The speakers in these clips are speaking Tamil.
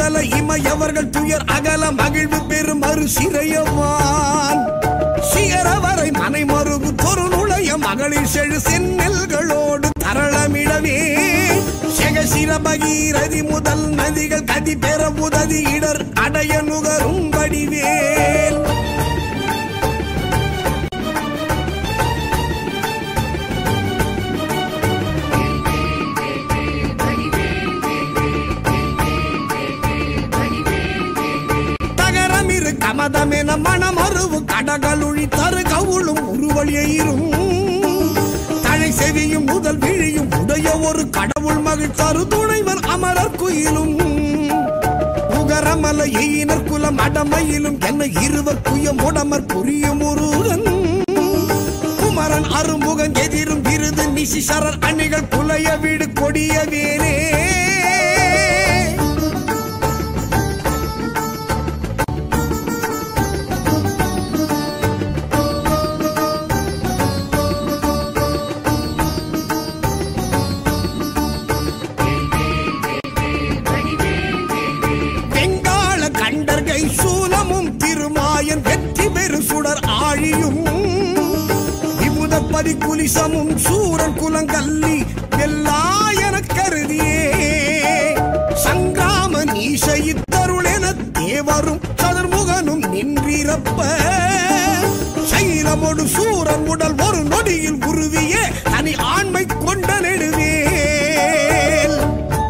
சுடல இமையவர்கள் துயர் அகல மகிழ்வு பெறும் மறு சிறையவான் சிகரவரை மனை மறுபு தொரு நுழைய மகளிர் செழு செந்நெல்களோடு தரளமிடவே செகசிர பகீரதி முதல் நதிகள் கதி பெற உதவி இடர் அடைய நுகரும் வடிவேல் தகரமிரு கமதமென மணமருவு கடகளுழி தரு கவுளும் உருவழியும் தழை செவியும் முதல் விழியும் உடைய ஒரு கடவுள் மகிழ் தரு துணைவன் அமரர் குயிலும் உகரமல எயினர் குலம் அடமையிலும் என்ன இருவர் குயம் உடமர் புரியும் முருகன் குமரன் அருமுகன் எதிரும் விருது நிசிசரர் அணிகள் புலைய வீடு கொடிய வேனே வெங்காள கண்டர்கை சூலமும் திருமாயன் வெற்றி பெரு சுடர் ஆழியும் விமுத பரிகுலிசமும் சூரன் குலங்கல்லி வெல்லாயன கருதியே சங்கிராம நீச இத்தருளென தேவரும் சதுர்முகனும் நின்றிரப்ப சைலமொடு சூரன் உடல் ஒரு நொடியில் உருவிய தனி ஆண்மை கொண்ட நெடுவேல்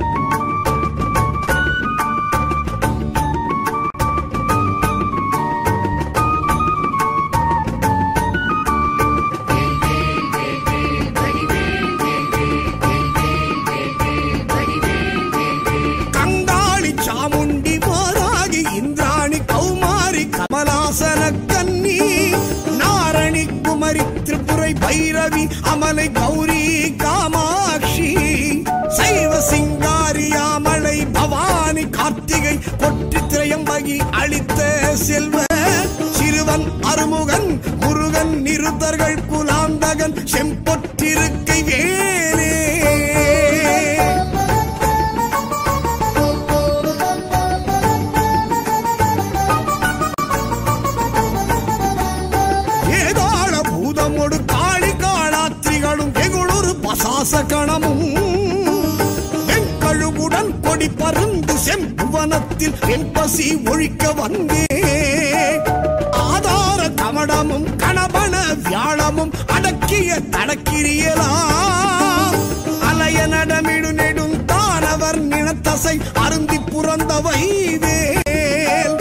கங்காளி சாமுண்டி மாராகி இந்திராணி கௌமாரி கமலாசன கன்னி நாரணி குமரி திரிபுரை பைரவி அமலை கௌரி காமாட்சி சைவ சிங்காரியாமலை பவானி கார்த்திகை கொற்றி திரையம்பகி அளித்த செல்வ சிறுவன் அருமுகன் முருகன் நிருத்தர்கள் குலாந்தகன் செம்பொற்றிருக்கை வேலே ஏதாள பூதமொடு காளி காளாத்திரிகளும் வெகுளொரு பசாச கணமும் வெண்கழுவுடன் கொடி பருந்து செம்புவனத்தில் வெண்பசி ஒழிக்க வந்தே ஆதார கமடமும் கணபன வியாழமும் அடக்கிய தடக்கிரியலாம் அலைய நடமிடு நெடும் தானவர் நினத்தசை அருந்தி புறந்தவை வேல்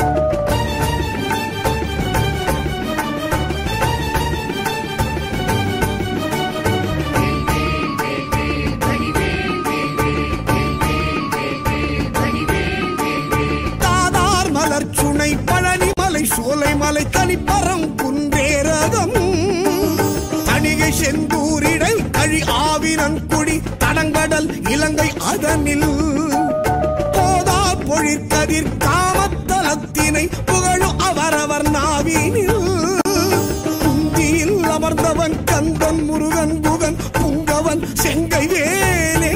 தாதார் மலர் சுனை பழனி மலை சோலை மலை தனிப்பரம் குன்றேரகம் தணிகை செந்தூரிடை கழி ஆவினன் குடி தடங்கடல் இலங்கை அதனில் போதா பொழிற்கதிர் காமத்தலத்தினை புகழும் அவரவர் நாவினில் குந்தியில் அமர்ந்தவன் கந்தன் முருகன் குகன் புங்கவன் செங்கை வேலே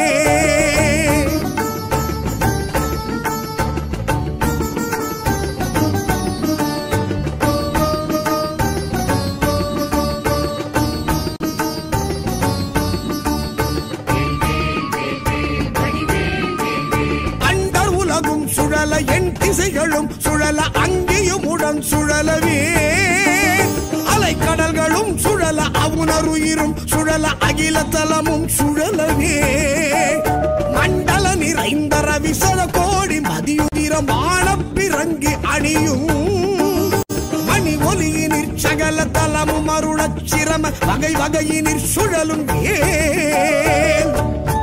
அண்டர் உலகும் சுழல என் திசைகளும் சுழல அங்கேயும் உடன் சுழலவே அலைக்கடல்களும் சுழல அவுணருயிரும் சுழல அகில தலமும் சுழலவே மண்டல நிறைந்த ரவிசத கோடி மதியுதிரம் வானப்பிறங்கி அணியும் மணி ஒலியினிற் சகல தலமும் அருளச் சிரம வகை வகையினிற் சுழலும் ஏன்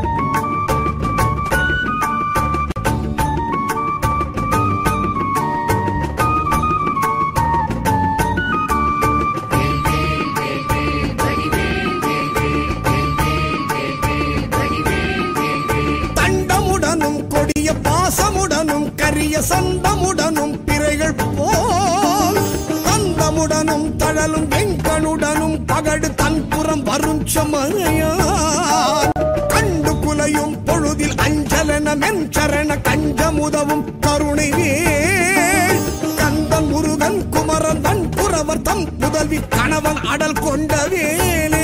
தண்டமுடனும் கொடிய பாசமுடனும் கரிய சந்தமுடனும் பிறைகள் போல் தந்தமுடனும் தழலும் வெங்கனுடனும் பகடு தன்புறம் வரும் சமனையான் கண்டு குலையும் பொழுதில் அஞ்சல சரணமென் சரண கஞ்சமுதவும் கருணை வேல் கந்தன் முருகன் குமரன் வன் புறவர் தம் புதல்வி கணவன் அடல் கொண்ட வேலே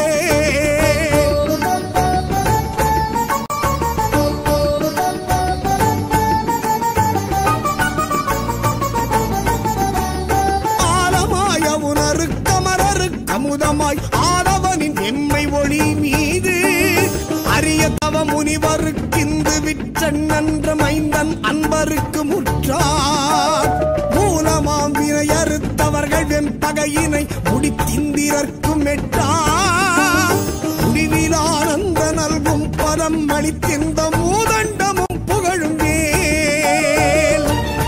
ஆலமாய உணரு கமரரு கமுதமாய் ஆடவனின் எம்மை ஒளி மீது அரிய தவ முனிவருக்கிந்து விற்றன் நன்ற மைந்தன் அன்பருக்கு முற்றார் மூலமாம் வினை அறுத்தவர்கள் வெம்பகையினை முடித்திந்திரர்க்கும் எட்டார் முடிவில் ஆனந்த நல்கும் பதம் அளித்திந்த மூதண்டமும் புகழும் வேல்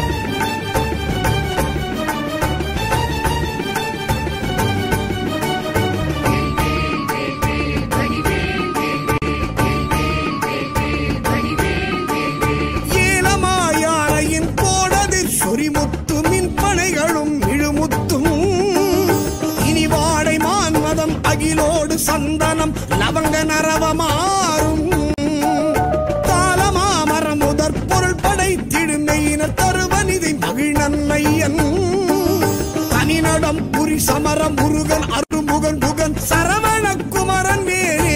ஏலமாயானையின் கோடதிர் சொரிமுத்து மின்பனைகளும் இழுமுத்தும் இனி வாடை மான்மதம் அகிலோடு சந்தனம் லவங்க நரவமாறும் தாளமாமரம் முதற் பொருள் படைத்திடுமையினர் தருவனிதை மகிழ்நன்மையன் தனிநடம் புரி சமரம் முருகன் அருமுகன் புகன் சரவண குமரன் வேலே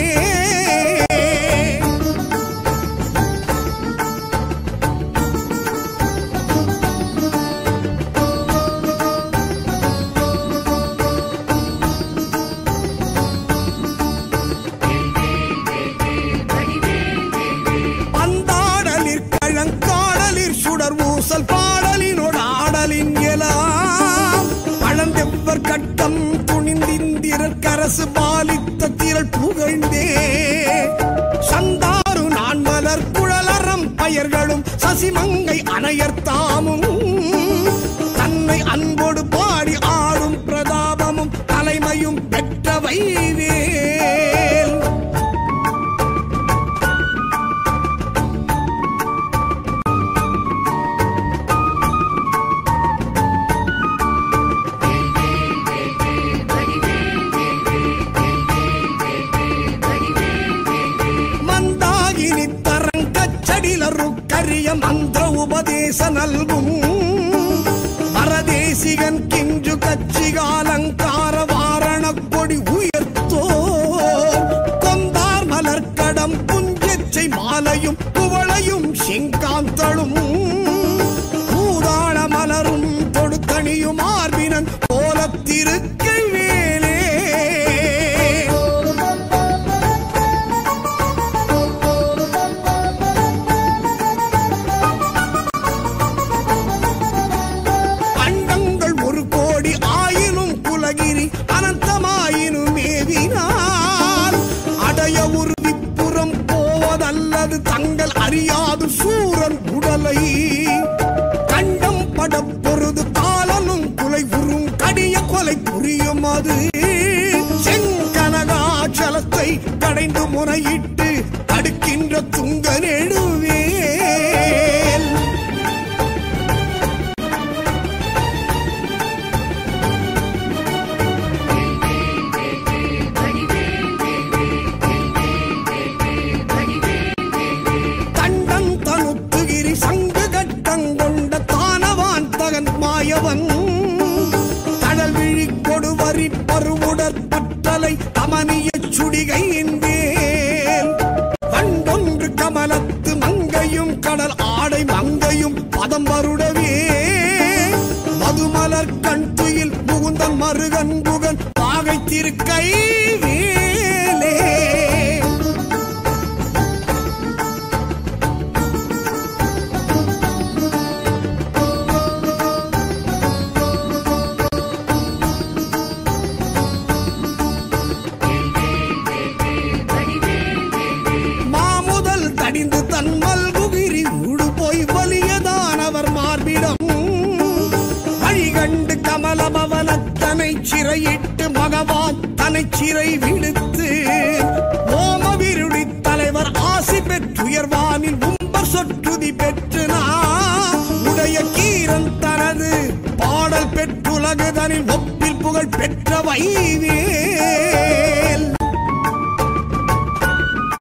பந்தாடலிற் கழங்காடலிற் சுடர் ஊசல் பாடலினோடு ஆடலின் எலாம் பழந்தெவ்வர் கட்டம் துணிந்திந்திரர் கரசு பாலித்த திரள் புகழ்ந்தே சந்தாரு நான் மலர் குழலறம் பயர்களும் சசிமங்கை அணையர் தாமும் தன்னை அன்போடு பாடி ஆடும் பிரதாபமும் தலைமையும் பெற்றவை வேல் மந்தாகினி தரங்கச்சடிலரு கரிய மந்திர உபதேச நல்கும் பரதேசிகன் கிஞ்சு கச்சிகாலங்கார வாரண கொடி உயர்த்தோ கொந்தார் மலர்க்கடம் புஞ்சச்சை மாலையும் குவளையும் செங்காந்தளும் பூதாள மலரும் தொடுத்தணியும் ஆர்வினன் போலத்திருக்கை வேலே அண்டங்கள் ஒரு கோடி ஆயினும் குலகிரி அனந்தமாயினும் மேவினார் அடைய ஒரு விப்புறம் போவதல்லது தங்கள் அறியாது சூரன் உடலை கண்டம் பட பொருது காலனும் குலை உறும் கடிய கொலை புரியும் அது செங்கனகாச்சலத்தை கடைந்து முறையிட்டு அடுக்கின்ற துங்க நெடுவேல் தண்டன் தனுத்துகிரி சங்கு கட்டங்கொண்ட தானவான் தகன் மாயவன் தடல் விழி கொடுவரி பருவுடற் பற்றலை தமனிய சுடிகையின் வேல் வண்டொன்று கமலத்து மங்கையும் கடல் ஆடை மங்கையும் பதம் வருடவே மதுமலர் கண் துயில் முகுந்தன் மருகன் புகன் பாகை திருக்கை வேலே மாமுதல் தடிந்து தன் மல்குகிரி ஊடு போய் வலியதானவர் மார்பிடம் வழிகண்டு கமல பவனத்தனை சிறையிட்டு மகவான் தனை சிறை விடுத்து ஓமவிருடி தலைவர் ஆசி பெற்றுயர்வானில் உம்பர் சொற்றுதி பெற்று நான் உடைய கீரன் தனது பாடல் பெற்றுலகுதனில் ஒப்பில் புகழ் பெற்ற வைவே